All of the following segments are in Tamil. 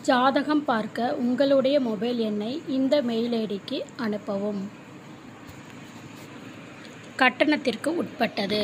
ஜாதகம் பார்க்க உங்களுடைய மொபைல் எண்ணை இந்த மெயில் ஐடிக்கு அனுப்பவும் கட்டணத்திற்கு உட்பட்டது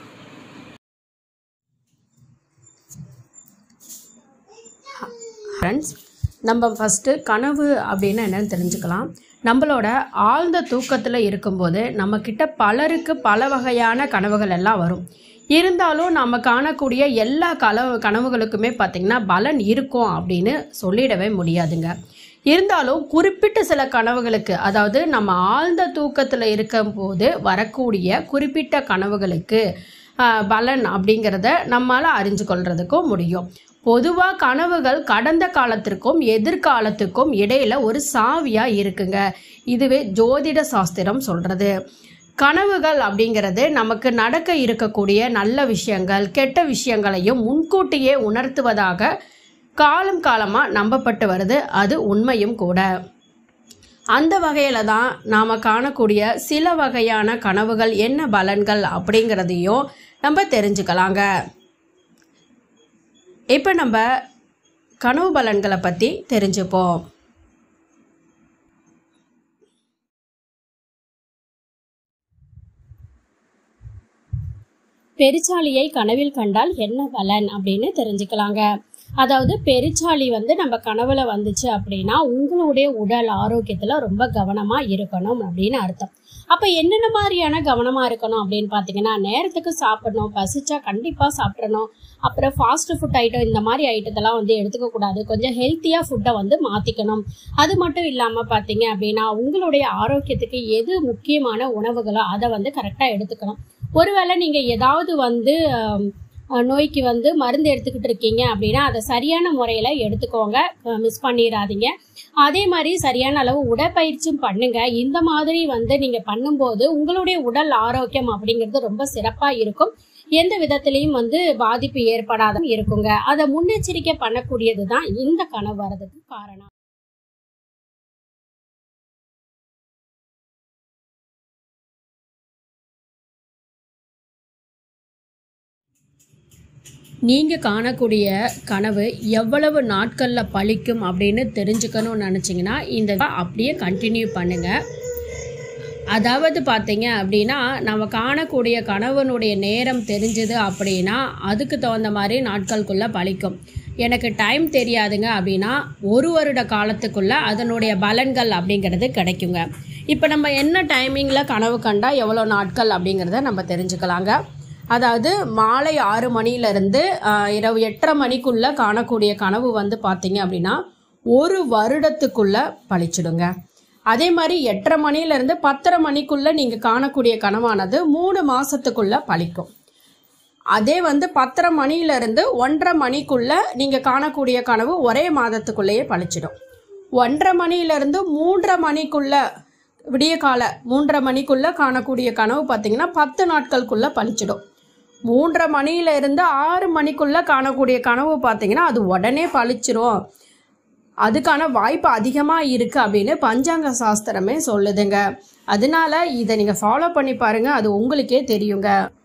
ஃப்ரெண்ட்ஸ் நம்ம ஃபஸ்ட்டு கனவு அப்படின்னு என்னன்னு தெரிஞ்சுக்கலாம் நம்மளோட ஆழ்ந்த தூக்கத்தில் இருக்கும்போது நம்மக்கிட்ட பலருக்கு பல வகையான கனவுகள் எல்லாம் வரும் இருந்தாலும் நம்ம காணக்கூடிய எல்லா கனவு கனவுகளுக்குமே பார்த்திங்கன்னா பலன் இருக்கும் அப்படின்னு சொல்லிடவே முடியாதுங்க இருந்தாலும் குறிப்பிட்ட சில கனவுகளுக்கு அதாவது நம்ம ஆழ்ந்த தூக்கத்தில் இருக்கும்போது வரக்கூடிய குறிப்பிட்ட கனவுகளுக்கு ஆஹ், பலன் அப்படிங்கிறத நம்மளால் அறிஞ்சு கொள்றதுக்கும் முடியும் பொதுவாக கனவுகள் கடந்த காலத்திற்கும் எதிர்காலத்துக்கும் இடையில ஒரு சாவியா இருக்குங்க இதுவே ஜோதிட சாஸ்திரம் சொல்றது கனவுகள் அப்படிங்கிறது நமக்கு நடக்க இருக்கக்கூடிய நல்ல விஷயங்கள் கெட்ட விஷயங்களையும் முன்கூட்டியே உணர்த்துவதாக காலம் காலமாக நம்பப்பட்டு வருது அது உண்மையும் கூட அந்த வகையில் தான் நாம் காணக்கூடிய சில வகையான கனவுகள் என்ன பலன்கள் அப்படிங்கிறதையும் நம்ம தெரிஞ்சுக்கலாங்க இப்போ நம்ம கனவு பலன்களை பற்றி தெரிஞ்சுப்போம் பெருச்சாளியை கனவில் கண்டால் என்ன பலன் அப்படின்னு தெரிஞ்சுக்கலாங்க அதாவது பெருச்சாளி வந்து நம்ம கனவுல வந்துச்சு அப்படின்னா உங்களுடைய உடல் ஆரோக்கியத்துல ரொம்ப கவனமா இருக்கணும் அப்படின்னு அர்த்தம் அப்ப என்னென்ன மாதிரியான கவனமா இருக்கணும் அப்படின்னு பாத்தீங்கன்னா நேரத்துக்கு சாப்பிடணும் பசிச்சா கண்டிப்பா சாப்பிடணும் அப்புறம் ஃபாஸ்ட் ஃபுட் ஐட்டம் இந்த மாதிரி ஐட்டத்தெல்லாம் வந்து எடுத்துக்க கூடாது கொஞ்சம் ஹெல்த்தியா ஃபுட்டை வந்து மாத்திக்கணும் அது மட்டும் இல்லாம பாத்தீங்க அப்படின்னா உங்களுடைய ஆரோக்கியத்துக்கு எது முக்கியமான உணவுகளோ அதை வந்து கரெக்டா எடுத்துக்கணும் ஒருவேளை நீங்க ஏதாவது வந்து ஆம், அஹ், நோய்க்கு வந்து மருந்து எடுத்துக்கிட்டு இருக்கீங்க அப்படின்னா அதை சரியான முறையில எடுத்துக்கோங்க மிஸ் பண்ணிடாதீங்க அதே மாதிரி சரியான அளவு உடற்பயிற்சியும் பண்ணுங்க இந்த மாதிரி வந்து நீங்க பண்ணும்போது உங்களுடைய உடல் ஆரோக்கியம் அப்படிங்கிறது ரொம்ப சிறப்பா இருக்கும் எந்த விதத்திலையும் வந்து பாதிப்பு ஏற்படாத இருக்குங்க அதை முன்னெச்சரிக்கை பண்ணக்கூடியது தான் இந்த கனவு வரதுக்கு காரணம் நீங்கள் காணக்கூடிய கனவு எவ்வளவு நாட்களில் பழிக்கும் அப்படின்னு தெரிஞ்சுக்கணும்னு நினச்சிங்கன்னா இந்த அப்படியே கண்டினியூ பண்ணுங்கள் அதாவது பார்த்தீங்க அப்படின்னா நம்ம காணக்கூடிய கணவனுடைய நேரம் தெரிஞ்சது அப்படின்னா அதுக்கு தகுந்த மாதிரி நாட்களுக்குள்ளே பழிக்கும் எனக்கு டைம் தெரியாதுங்க அப்படின்னா ஒரு வருட காலத்துக்குள்ள அதனுடைய பலன்கள் அப்படிங்கிறது கிடைக்குங்க இப்போ நம்ம என்ன டைமிங்கில் கனவு கண்டா எவ்வளோ நாட்கள் அப்படிங்கிறத நம்ம தெரிஞ்சுக்கலாங்க அதாவது மாலை ஆறு மணியிலிருந்து ஆஹ், இரவு எட்டரை மணிக்குள்ள காணக்கூடிய கனவு வந்து பார்த்தீங்க அப்படின்னா ஒரு வருடத்துக்குள்ள பழிச்சிடுங்க அதே மாதிரி எட்டரை மணியிலிருந்து பத்தரை மணிக்குள்ள நீங்கள் காணக்கூடிய கனவானது மூணு மாசத்துக்குள்ள பழிக்கும் அதே வந்து பத்தரை மணியிலிருந்து ஒன்றரை மணிக்குள்ள நீங்கள் காணக்கூடிய கனவு ஒரே மாதத்துக்குள்ளேயே பழிச்சிடும் ஒன்றரை மணியிலிருந்து மூன்றரை மணிக்குள்ள விடிய கால மூன்றரை மணிக்குள்ள காணக்கூடிய கனவு பார்த்தீங்கன்னா பத்து நாட்களுக்குள்ள பழிச்சிடும் மூன்றரை மணியில இருந்து ஆறு மணிக்குள்ள காணக்கூடிய கனவு பார்த்தீங்கன்னா அது உடனே பழிச்சிரும் அதுக்கான வாய்ப்பு அதிகமாக இருக்குது அப்படின்னு பஞ்சாங்க சாஸ்திரமே சொல்லுதுங்க அதனால இதை நீங்கள் ஃபாலோ பண்ணி பாருங்க அது உங்களுக்கே தெரியுங்க